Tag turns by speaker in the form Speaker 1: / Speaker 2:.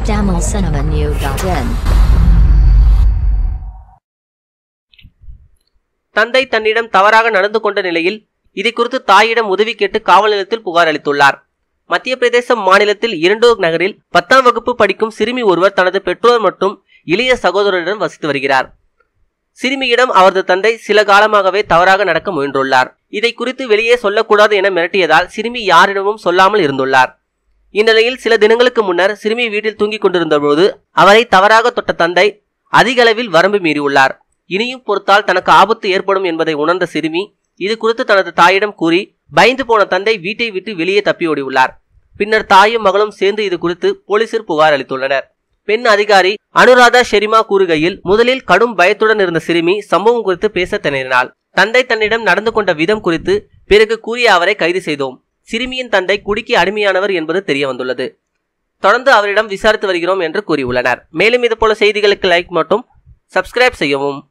Speaker 1: tamilcinemanew.in
Speaker 2: தந்தை தன்னிடம் தவறாக நடந்து கொண்ட நிலையில் இதை குறித்து தாயிடம் உதவி கேட்டு காவல் நிலையத்தில் புகார் அளித்துள்ளார் மத்திய பிரதேச மாநிலத்தில் இரண்டூர் நகரில் பத்தாம் வகுப்பு படிக்கும் சிறுமி ஒருவர் தனது பெற்றோர் மற்றும் இளைய சகோதரருடன் வசித்து வருகிறார் சிறுமியிடம் அவரது தந்தை சில காலமாகவே தவறாக நடக்க முயன்றுள்ளார் இதை குறித்து வெளியே சொல்லக்கூடாது என மிரட்டியதால் சிறுமி யாரிடமும் சொல்லாமல் இருந்துள்ளார் இந்நிலையில் சில தினங்களுக்கு முன்னர் சிறுமி வீட்டில் தூங்கிக் கொண்டிருந்த போது அவரை தவறாக தொட்ட தந்தை அதிக அளவில் வரம்பு மீறியுள்ளார் இனியும் பொறுத்தால் தனக்கு ஆபத்து ஏற்படும் என்பதை உணர்ந்த சிறுமி இது குறித்து தனது தாயிடம் கூறி பயந்து போன தந்தை வீட்டை விட்டு வெளியே தப்பி ஓடியுள்ளார் பின்னர் தாயும் மகளும் சேர்ந்து இது குறித்து போலீசில் புகார் அளித்துள்ளனர் பெண் அதிகாரி அனுராதா ஷெரிமா கூறுகையில் முதலில் கடும் பயத்துடன் இருந்த சிறுமி சம்பவம் குறித்து பேச திணறினாள் தந்தை தன்னிடம் நடந்து கொண்ட விதம் குறித்து பிறகு கூறிய அவரை கைது செய்தோம் சிறுமியின் தந்தை குடிக்கு அடிமையானவர் என்பது தெரிய வந்துள்ளது தொடர்ந்து அவரிடம் விசாரித்து வருகிறோம் என்று கூறியுள்ளனர் மேலும் இதுபோல செய்திகளுக்கு லைக் மற்றும் சப்ஸ்கிரைப் செய்யவும்